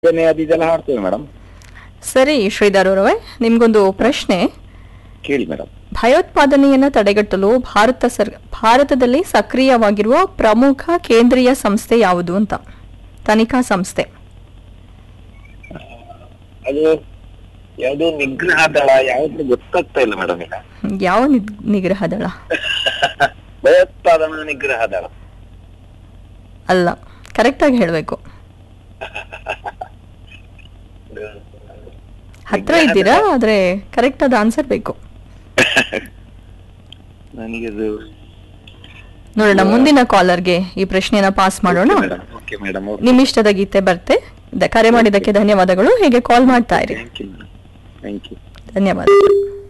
ಭಜನೆ ಅದು ಇದೆಲ್ಲ ಹಾಡ್ತೇವೆ ಮೇಡಮ್ ಸರಿ ಶ್ರೀಧರ್ ಅವರವೇ ನಿಮ್ಗೊಂದು ಪ್ರಶ್ನೆ ಕೇಳಿ ಮೇಡಮ್ ಭಯೋತ್ಪಾದನೆಯನ್ನ ತಡೆಗಟ್ಟಲು ಭಾರತ ಸರ್ ಭಾರತದಲ್ಲಿ ಸಕ್ರಿಯವಾಗಿರುವ ಪ್ರಮುಖ ಕೇಂದ್ರೀಯ ಸಂಸ್ಥೆ ಯಾವುದು ಅಂತ ತನಿಖಾ ಸಂಸ್ಥೆ ಅದು ಯಾವುದು ನಿಗ್ರಹ ದಳ ಯಾವ್ದು ಗೊತ್ತಾಗ್ತಾ ಇಲ್ಲ ಮೇಡಮ್ ಈಗ ಯಾವ ನಿಗ್- ನಿಗ್ರಹ ದಳ ಭಯೋತ್ಪಾದನಾ ನಿಗ್ರಹ ದಳ ಅಲ್ಲ ಕರೆಕ್ಟಾಗಿ ಹೇಳಬೇಕು ಹತ್ರ ಇದ್ದೀರಾ ಆದ್ರೆ ಕರೆಕ್ಟ್ ಆದ ಆನ್ಸರ್ ಬೇಕು ನನಗೆ ಅದು ನೋಡೋಣ ಮುಂದಿನ ಕಾಲರ್ಗೆ ಈ ಪ್ರಶ್ನೆಯನ್ನ ಪಾಸ್ ಮಾಡೋಣ ಓಕೆ ಮೇಡಮ್ ನಿಮ್ಮಿಷ್ಟದ ಗೀತೆ ಬರ್ತೆ ದ- ಕರೆ ಮಾಡಿದ್ದಕ್ಕೆ ಧನ್ಯವಾದಗಳು ಹೇಗೆ ಕಾಲ್ ಮಾಡ್ತಾ ಇರಿ thank you madam thank you ಧನ್ಯವಾದ